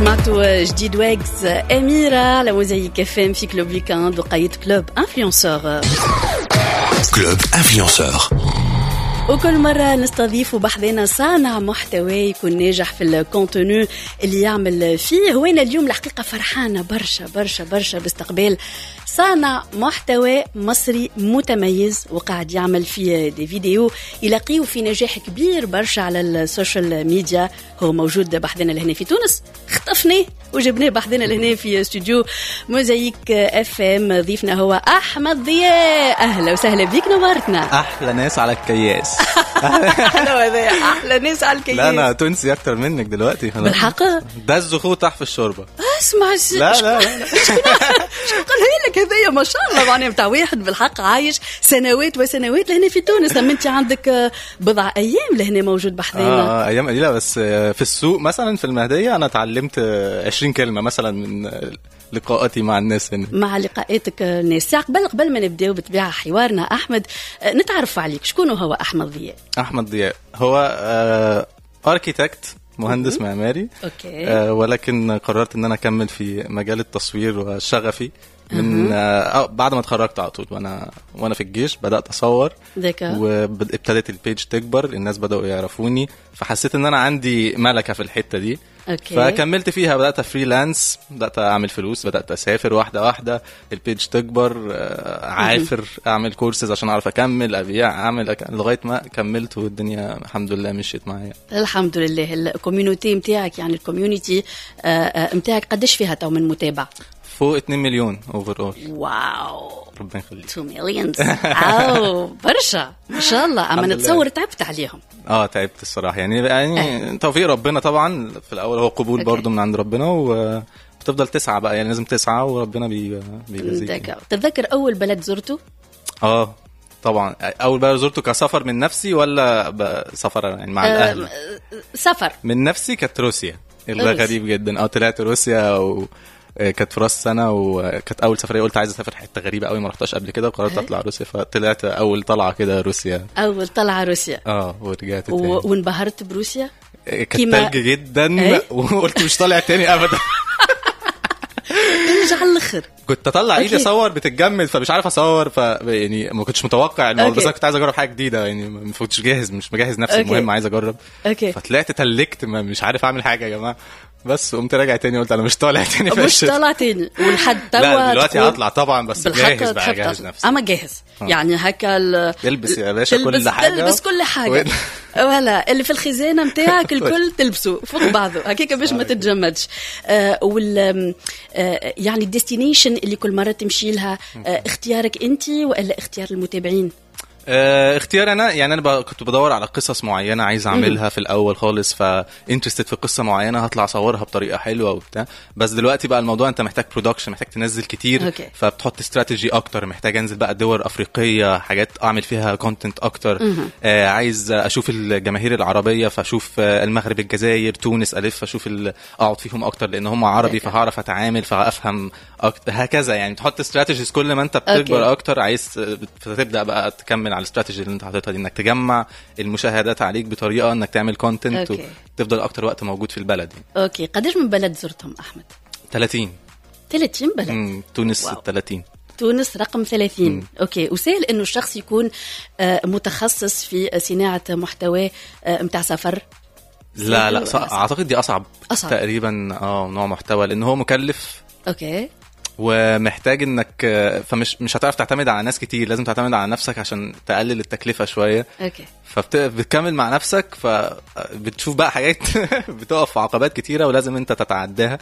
سمعتوا جديد ويجز أميرة على موزايك اف ام في كلوب ويكاند وقيت كلوب انفلونسور كلوب انفلونسور وكل مرة نستضيف بحذنا صانع محتوى يكون ناجح في الكونتوني اللي يعمل فيه وين اليوم الحقيقة فرحانة برشا برشا برشا باستقبال صانع محتوى مصري متميز وقاعد يعمل فيه دي فيديو يلاقيه في نجاح كبير برشا على السوشيال ميديا هو موجود بحذنا لهنا في تونس خطفناه وجبناه بحذنا لهنا في استوديو موزايك اف ام ضيفنا هو احمد ضياء اهلا وسهلا بيك نورتنا احلى ناس على الكياس حلو هذا احلى ناس على الكياس لا انا تونسي اكتر منك دلوقتي خلاص بالحق ده الزخوط تحت في الشوربه اسمع لا لا لا شو قالها لك هذايا ما شاء الله معناها بتاع واحد بالحق عايش سنوات وسنوات لهنا في تونس لما انت عندك آه، بضع ايام لهنا موجود بحذانا آه ايام قليله بس آه، في السوق مثلا في المهديه انا اتعلمت آه، 20 كلمه مثلا من آه، لقاءاتي مع الناس هنا مع لقاءاتك الناس ساعة قبل قبل ما نبداو بطبيعة حوارنا أحمد آه، نتعرف عليك شكون هو أحمد ضياء احمد ضياء هو اركيتكت مهندس معماري أوكي. آه، ولكن قررت ان انا اكمل في مجال التصوير وشغفي من آه بعد ما اتخرجت على طول وانا وانا في الجيش بدات اصور ذاك وابتدت البيج تكبر الناس بداوا يعرفوني فحسيت ان انا عندي ملكه في الحته دي أوكي. فكملت فيها بدات فريلانس بدات اعمل فلوس بدات اسافر واحده واحده البيج تكبر آه، عافر اعمل كورسز عشان اعرف اكمل ابيع اعمل أك... لغايه ما كملت والدنيا الحمد لله مشيت معايا الحمد لله الكوميونيتي متاعك يعني الكوميونيتي متاعك قديش فيها تو من متابع فوق 2 مليون اوفر اول واو ربنا يخليك 2 مليونز او برشا ما شاء الله اما الحمد لله. نتصور تعبت عليهم اه تعبت الصراحه يعني يعني توفيق ربنا طبعا في الاول هو قبول أوكي. برضو من عند ربنا وبتفضل تسعى بقى يعني لازم تسعى وربنا بي بيجازيك ذاك تتذكر اول بلد زرته اه طبعا اول بقى زرته كسفر من نفسي ولا ب- سفر يعني مع الاهل آه، سفر من نفسي كانت روسيا ده روسيا. غريب جدا اه طلعت روسيا و آه، كانت في راس سنه وكانت اول سفريه قلت عايز اسافر حته غريبه قوي ما رحتهاش قبل كده وقررت أي. اطلع روسيا فطلعت اول طلعه كده روسيا اول طلعه روسيا اه ورجعت تاني و- وانبهرت بروسيا كانت كيما- تلج جدا أي. وقلت مش طالع تاني ابدا تلج على الاخر كنت اطلع ايدي أوكي. اصور بتتجمد فمش عارف اصور ف يعني ما كنتش متوقع الموضوع أوكي. بس انا كنت عايز اجرب حاجه جديده يعني ما كنتش جاهز مش مجهز نفسي أوكي. المهم عايز اجرب اوكي فطلعت تلكت ما مش عارف اعمل حاجه يا جماعه بس قمت راجع تاني قلت انا مش طالع تاني في مش الشتاء. طالع تاني ولحد توا لا دلوقتي تقول هطلع طبعا بس بالحق جاهز بقى تحب جاهز تطلع. نفسي اما جاهز آه. يعني هكا ال- تلبس يا باشا تلبس كل حاجة. تلبس كل حاجه وين- ولا اللي في الخزانه نتاعك الكل تلبسه فوق بعضه هكاك باش ما تتجمدش آه وال آم، آه يعني الديستنيشن اللي كل مره تمشي لها آه اختيارك انت والا اختيار المتابعين آه، اختيار انا يعني انا ب- كنت بدور على قصص معينه عايز اعملها في الاول خالص فانترستد في قصه معينه هطلع اصورها بطريقه حلوه وبتاع بس دلوقتي بقى الموضوع انت محتاج برودكشن محتاج تنزل كتير أوكي. فبتحط استراتيجي اكتر محتاج انزل بقى دول افريقيه حاجات اعمل فيها كونتنت اكتر آه عايز اشوف الجماهير العربيه فاشوف آه المغرب الجزائر تونس الف اشوف ال- اقعد فيهم اكتر لان هم عربي أوكي. فهعرف اتعامل فافهم أكتر هكذا يعني تحط استراتيجيز كل ما انت بتكبر أوكي. اكتر عايز فتبدا بقى تكمل على الاستراتيجي اللي انت حاططها دي انك تجمع المشاهدات عليك بطريقه انك تعمل كونتنت أوكي. وتفضل اكتر وقت موجود في البلد يعني اوكي قديش من بلد زرتهم احمد 30 30 بلد مم. تونس واو. 30 تونس رقم 30 اوكي وسهل انه الشخص يكون آه، متخصص في صناعه محتوى متاع سفر لا لا ولا ص... أصعب؟ اعتقد دي اصعب أصعب. تقريبا اه نوع محتوى لان هو مكلف اوكي ومحتاج انك فمش مش هتعرف تعتمد على ناس كتير لازم تعتمد على نفسك عشان تقلل التكلفه شويه اوكي فبتكمل مع نفسك فبتشوف بقى حاجات بتقف في عقبات كتيره ولازم انت تتعداها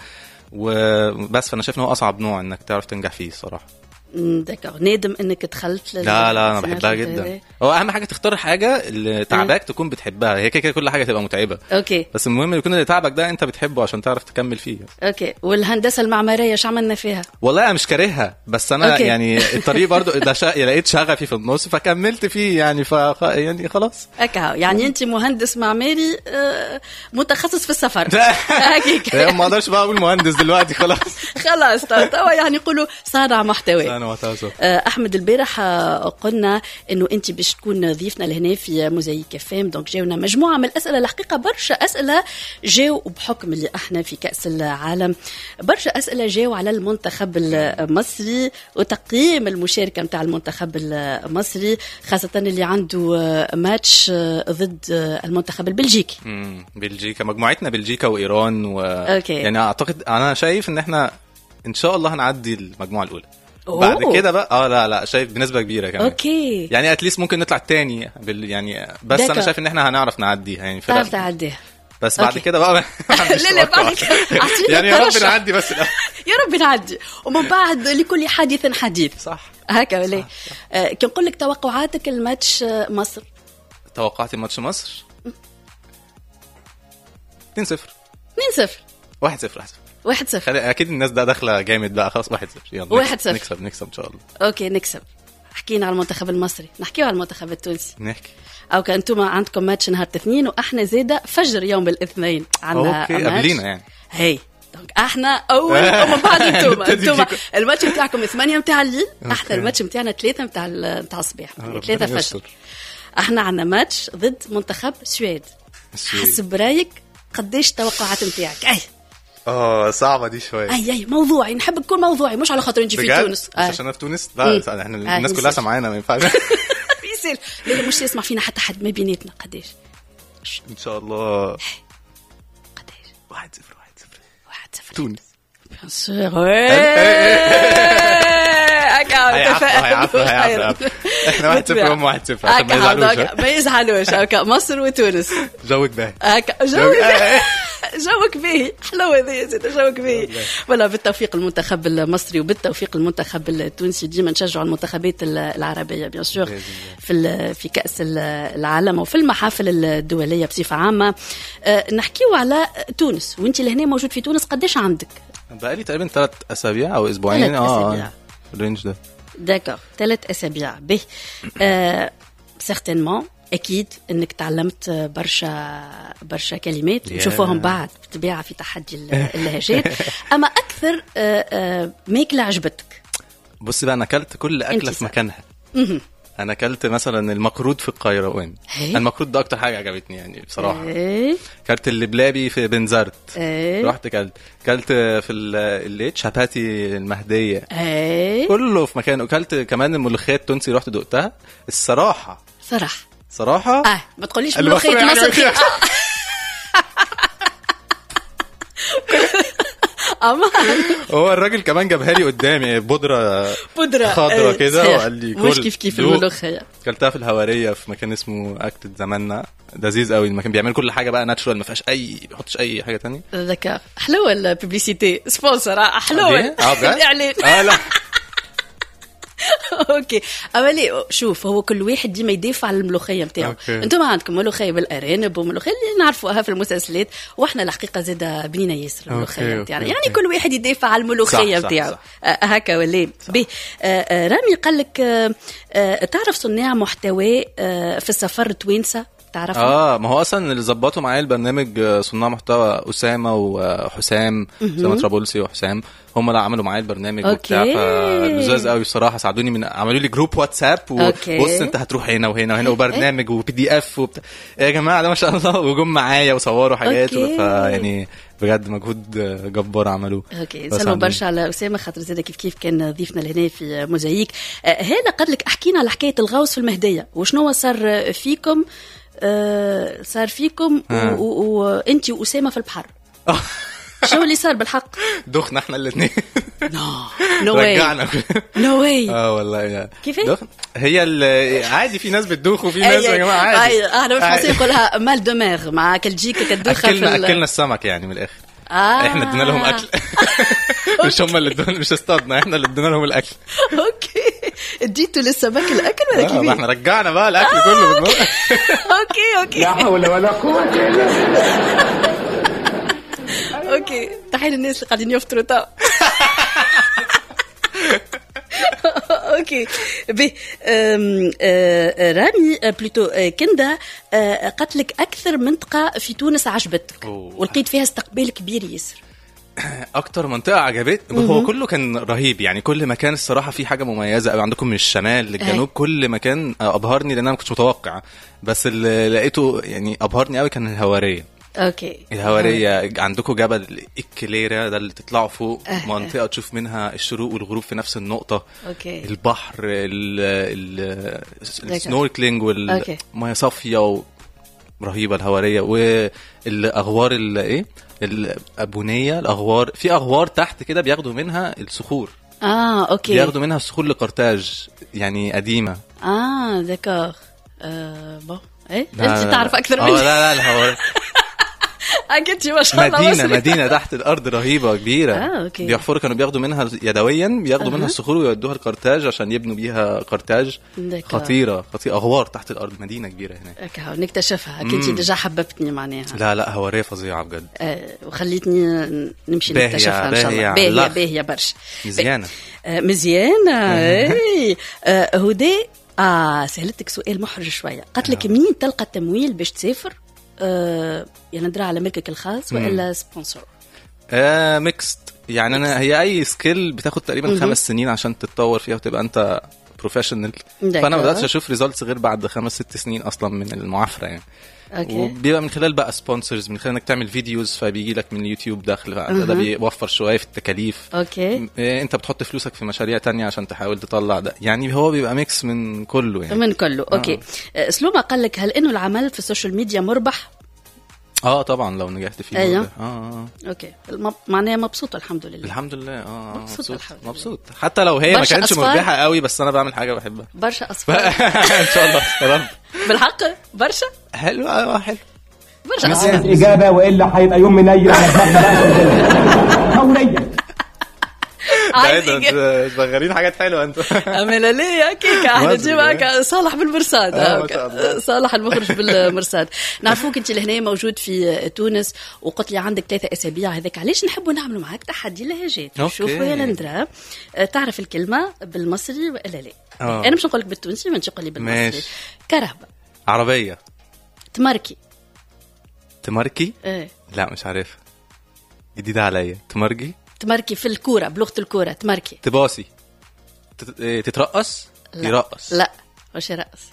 وبس فانا شايف ان هو اصعب نوع انك تعرف تنجح فيه الصراحه مم، دكار نادم انك دخلت لل- لا لا انا صناعة بحبها المحتوى جدا ده؟ هو اهم حاجه تختار حاجه اللي تعباك تكون بتحبها هي كده كده كل حاجه تبقى متعبه اوكي بس المهم يكون اللي تعبك ده انت بتحبه عشان تعرف تكمل فيه اوكي والهندسه المعماريه شو عملنا فيها؟ والله انا مش كارهها بس انا أوكي. يعني الطريق برضو ده شا... لقيت شغفي في النص فكملت فيه يعني ف يعني خلاص هكا يعني انت مهندس معماري آه، متخصص في السفر لا. هكيك ما اقدرش بقى اقول مهندس دلوقتي خلاص خلاص توا توا يعني يقولوا صانع محتوى صانع انا وقتها صح آه، احمد البارح آه، قلنا انه انت باش تكون ضيفنا لهنا في موزايك فام دونك جاونا مجموعه من الاسئله الحقيقه برشا اسئله جاو بحكم اللي احنا في كاس العالم برشا اسئله جاو على المنتخب المصري وتقييم المشاركه نتاع المنتخب المصري خاصه اللي عنده آه، ماتش آه، ضد آه، المنتخب البلجيكي مم، بلجيكا مجموعتنا بلجيكا وايران و أوكي. يعني اعتقد انا شايف ان احنا ان شاء الله هنعدي المجموعه الاولى أوه. بعد كده بقى اه لا لا شايف بنسبه كبيره كمان اوكي يعني اتليست ممكن نطلع التاني بال يعني بس داكا. انا شايف ان احنا هنعرف نعديها يعني فرق تعرف تعديها بس بعد أوكي. كده بقى ما عنديش لا، لا، توقع. بعد كده أعطيني يعني يا رب ترشح. نعدي بس الأول. يا رب نعدي ومن بعد لكل حديث حديث صح هكا ولا آه، كي نقول لك توقعاتك الماتش آه، مصر توقعتي ماتش مصر 2 0 2-0 1 0 1 0 خلي اكيد الناس ده داخله جامد بقى خلاص 1 0 يلا واحد نكسب- صفر. نكسب نكسب ان شاء الله اوكي نكسب حكينا على المنتخب المصري نحكيو على المنتخب التونسي نحكي او كان انتم عندكم ماتش نهار الاثنين واحنا زاده فجر يوم الاثنين عندنا اوكي ماتش. قبلينا يعني هي دونك احنا اول ومن بعد انتم نبتدي انتم فيكم. الماتش بتاعكم 8 نتاع الليل احنا أوكي. الماتش بتاعنا 3 نتاع نتاع الصباح ربنا 3 فجر يستر. احنا عندنا ماتش ضد منتخب السويد السويد. حسب رايك قديش التوقعات نتاعك اي اه صعبه دي شويه اي اي موضوعي نحب نكون موضوعي مش على خاطر نجي في بجد؟ تونس مش أي. عشان انا في تونس مم. لا احنا آه، الناس كلها يصير. سامعانا ما ينفعش يصير لا لا مش يسمع فينا حتى حد ما بيناتنا قديش ان شاء الله قديش 1 0 1 0 واحد صفر تونس بيان سور هكا هيعفوا هيعفوا تفائل. هيعفوا احنا 1 0 بالطبع. هم 1 0 عشان ما هكا يزعلوش هكا، ما يزعلوش هكا مصر وتونس جوك باهي هكا جو جو- جوك باهي حلوه ذي زيد جوك باهي ولا بالتوفيق المنتخب المصري وبالتوفيق المنتخب التونسي ديما نشجعوا المنتخبات ال- العربيه بيان سور بإذن الله. في ال- في كاس ال- العالم وفي المحافل الدوليه بصفه عامه آه، نحكيو على تونس وانت لهنا موجود في تونس قديش عندك بقالي تقريبا ثلاث اسابيع او اسبوعين ثلاث اه أسابيع. آه، الرينج ده داكور ثلاث اسابيع به آه سيغتينمون اكيد انك تعلمت برشا برشا كلمات Yeah. نشوفوهم بعد بالطبيعه في تحدي ال- اللهجات اما اكثر آه آه ماكله عجبتك بصي بقى انا اكلت كل أنت اكله في صح. مكانها انا اكلت مثلا المقرود في القيروان هي. المقرود ده اكتر حاجه عجبتني يعني بصراحه ايه كلت اللبلابي في بنزرت ايه رحت كلت كلت في ال- اللي شاباتي المهديه ايه كله في مكانه وكلت كمان الملوخيه التونسي رحت دقتها الصراحه صراحه صراحه اه ما تقوليش المصري ملوخيه مصر عجبتني. اما هو الراجل كمان جابها لي قدامي بودره بودره خضرة إيه، كده صحيح. وقال لي مش كل كيف كيف دوق. الملوخيه كلتها في الهواريه في مكان اسمه اكتد زماننا لذيذ قوي المكان بيعمل كل حاجه بقى ناتشورال ما فيهاش اي ما بيحطش اي حاجه تانية ذكاء حلوه الببليسيتي سبونسر آه، حلوه ليه؟ اه بجد؟ الاعلان اه لا اوكي اما ليه شوف هو كل واحد ديما يدافع على الملوخيه نتاعو أوكي. انتم عندكم ملوخيه بالارانب وملوخيه اللي نعرفوها في المسلسلات واحنا الحقيقه زاده بنينه ياسر الملوخيه أوكي، نتاعنا أوكي، يعني أوكي. كل واحد يدافع على الملوخيه صح، صح، نتاعو صح. آه، هكا ولا به آه، آه، رامي قال لك آه، آه، تعرف صناع محتوى آه، في السفر التوانسه تعرفهم؟ اه ما هو اصلا اللي ظبطوا معايا البرنامج آه، صناع محتوى اسامه وحسام اسامه طرابلسي وحسام هم اللي عملوا معايا البرنامج وبتاع أوكي. فلزاز قوي بصراحه ساعدوني من عملوا لي جروب واتساب أوكي. وبص انت هتروح هنا وهنا وهنا وبرنامج وبي دي اف وبتاع يا جماعه ده ما شاء الله وجم معايا وصوروا حاجات أوكي. فيعني بجد مجهود آه، جبار عملوه اوكي بس نسلموا عندي- برشا على اسامه خاطر زاد كيف كيف كان ضيفنا لهنا في موزايك آه، هذا قال لك احكينا على حكايه الغوص في المهديه وشنو صار فيكم آه، صار فيكم آه. وانت واسامه في البحر شو اللي صار بالحق؟ دخنا احنا الاثنين نو نو واي رجعنا نو واي اه والله يعني كيفاش؟ دخن هي ال- عادي في ناس بتدوخ وفي ناس يا جماعه عادي انا بالفرنسي عادي. يقولها مال دومير مع كالجيكا كدوخه في اكلنا ال- اكلنا السمك يعني من الاخر آه. احنا ادينا لهم اكل مش هم اللي ادونا مش اصطادنا احنا اللي ادينا لهم الاكل اوكي اديتوا للسمك الاكل ولا آه، ما كيف؟ احنا رجعنا بقى الاكل كله بالمرة. اوكي اوكي لا حول ولا قوة إلا بالله اوكي تحيه للناس اللي قاعدين يفطروا تو اوكي بي أم، آه، آه، رامي آه، بلوتو آه، كندا آه، قالت لك اكثر منطقه في تونس عجبتك أوه. ولقيت فيها استقبال كبير ياسر اكتر منطقه عجبتني هو كله كان رهيب يعني كل مكان الصراحه فيه حاجه مميزه قوي عندكم من الشمال للجنوب أي. كل مكان ابهرني لان انا ما كنتش متوقع بس اللي لقيته يعني ابهرني قوي كان الهواريه اوكي الهواريه عندكم جبل الكليرة ده اللي تطلعوا فوق أه. منطقه تشوف منها الشروق والغروب في نفس النقطه اوكي البحر ال- ال- ذكر. السنوركلينج أوكي. والميه صافيه و... رهيبه الهواريه والاغوار ال- ايه الابونيه الاغوار في اغوار تحت كده بياخدوا منها الصخور اه اوكي بياخدوا منها الصخور لقرطاج يعني قديمه اه داكوغ آه بون ايه لا، انت لا، تعرف لا. اكثر اه مني لا لا الهواريه اكيد ما شاء الله مدينه مصري. مدينه تحت الارض رهيبه كبيره آه، أوكي. بيحفروا كانوا بياخدوا منها يدويا بياخدوا أها. منها الصخور ويودوها لقرطاج عشان يبنوا بيها قرطاج داكوغ. خطيره خطيره اغوار تحت الارض مدينه كبيره هناك هكا هاو نكتشفها كنت مم. ديجا حببتني معناها لا لا هواريه فظيعه بجد آه وخليتني نمشي باهية- نكتشفها ان شاء الله باهية باهيه على باهيه برشا مزيانه آه مزيانه اي آه هدى اه سالتك سؤال محرج شويه قالت لك منين تلقى التمويل باش تسافر آه يا ندرى على ملكك الخاص والا سبونسور آه ميكست يعني انا هي اي سكيل بتاخد تقريبا خمس سنين عشان تتطور فيها وتبقى انت بروفيشنال داكور. فانا ما بداتش اشوف ريزلتس غير بعد خمس ست سنين اصلا من المعافره يعني اوكي وبيبقى من خلال بقى سبونسرز من خلال انك تعمل فيديوز فبيجي لك من اليوتيوب دخل فده ده بيوفر شويه في التكاليف اوكي إيه، انت بتحط فلوسك في مشاريع تانية عشان تحاول تطلع ده يعني هو بيبقى ميكس من كله يعني من كله اوكي آه. سلوما قال لك هل انه العمل في السوشيال ميديا مربح اه طبعا لو نجحت فيه أيوه. مربح. اه اه اوكي الم- معناها مبسوطه الحمد لله الحمد لله اه آه، مبسوط مبسوط الحمد لله. مبسوط حتى لو هي ما برشا كانتش أصفار؟ مربحه قوي بس انا بعمل حاجه بحبها برشا اصفار ان شاء الله يا رب بالحق برشا حلو اه حلو برشا اصفار إجابة وإلا هيبقى يوم من أيام فوريا عايز ده انتوا شغالين حاجات حلوه انتوا عمل ليه كيكا احنا مصري، ديما إيه. هكا صالح بالمرصاد آه، ما هكا. شاء الله. صالح المخرج بالمرصاد نعرفوك انت لهنا موجود في تونس وقلت لي عندك ثلاثة اسابيع هذاك علاش نحبوا نعملوا معاك تحدي لهجات أوكي. شوفوا يا لندرا آه، تعرف الكلمة بالمصري ولا لا آه. انا مش نقول لك بالتونسي ما تقول لي بالمصري ماشي. كرهبة عربيه تمركي تماركي ايه لا مش عارفها جديده عليا تمرجي تمركي في الكورة بلغة الكورة تمركي تباصي تت- إيه، تترقص لا. يرقص لا مش رأس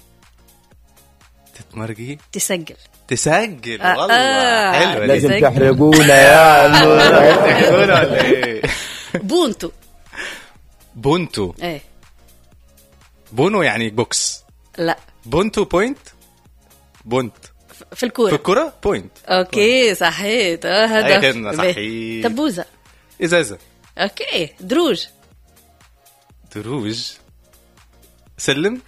تتمرجي تسجل تسجل آه، والله آه. حلوه دي لازم سجل. تحرجونا يا عم تحكونا ولا ايه بونتو بونتو ايه بونو يعني بوكس لا بونتو بوينت بونت في في الكورة الكرة بوينت اوكي صحيت اه هذا أي خدمة، باهي. صحيح. تبوزة ازازة اوكي دروج دروج سلم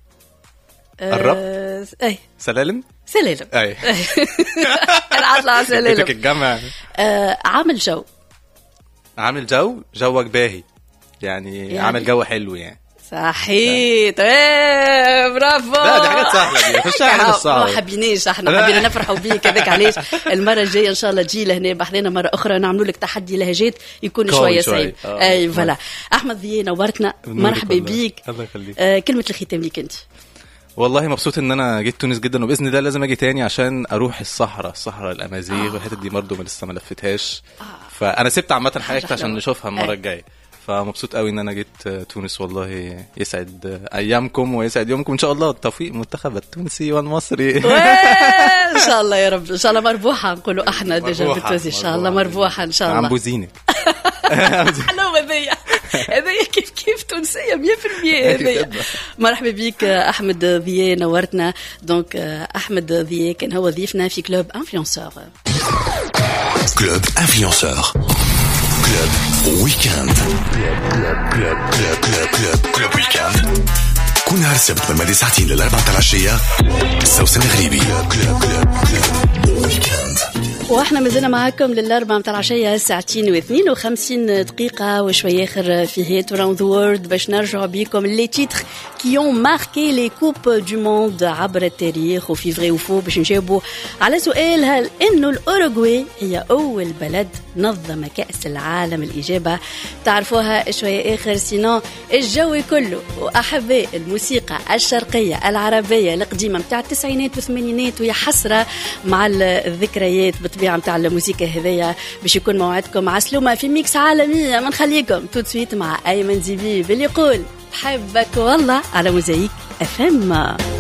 آه، اي سلالم سلالم اي انا عاطلة على جيتك سلالم الجامعة آه، عامل جو عامل جو جوك باهي يعني, يعني؟ يعني عامل جو حلو يعني صحيت ايه برافو لا، دي حاجات سهلة دي. خشها حاجة ما صعبة. حبيناش احنا لا. حبينا نفرحوا بيك هذاك علاش المره الجايه ان شاء الله تجي لهنا بحثنا مره اخرى نعملوا لك تحدي لهجات يكون قوي شويه شوي. صعيب آه. اي فوالا احمد ضياء نورتنا بنورك مرحبا والله. بيك الله يخليك. آه، كلمه الختام ليك انت والله مبسوط ان انا جيت تونس جدا وباذن الله لازم اجي تاني عشان اروح الصحراء الصحراء الامازيغ والحتت دي برضه ما لسه ما لفتهاش فانا سبت عامه حاجات حلوة. عشان نشوفها المره أي. الجايه فمبسوط قوي ان انا جيت تونس والله يسعد ايامكم ويسعد يومكم ان شاء الله التوفيق المنتخب التونسي والمصري ان شاء الله يا رب ان شاء الله مربوحه نقولوا احنا ديجا مربوحة، بالتونسي ان شاء الله مربوحه ان شاء عم الله بوزينك حلوة هذيا هذيا كيف كيف تونسية 100% هذيا مرحبا بك احمد ضياء نورتنا دونك احمد ضياء كان هو ضيفنا في كلوب انفلونسور Club Influenceur. Club Weekend. Club Club Club Club Club Club Weekend. كل نهار السبت من بعد ساعتين للأربعة متاع العشية السوسن الغريبي كلوب كلوب كلوب ويكند واحنا مازلنا معاكم للاربعة متاع العشية ساعتين واثنين وخمسين دقيقة وشوية آخر في هيت راوند ذا وورد باش نرجعوا بيكم لي تيتر كي اون ماركي لي كوب دو موند عبر التاريخ وفي فغي وفو باش نجاوبوا على سؤال هل انه الاوروغواي هي اول بلد نظم كأس العالم الإجابة تعرفوها شوية آخر سينو الجو كله وأحباء الموسيقى الشرقية العربية القديمة متاع التسعينات والثمانينات ويا حسرة مع الذكريات بطبيعة بالطبيعه نتاع الموسيقى هذايا باش يكون موعدكم عسلومه في ميكس عالميه ما نخليكم تو سويت مع ايمن زبيب اللي يقول بحبك والله على موزايك اف ام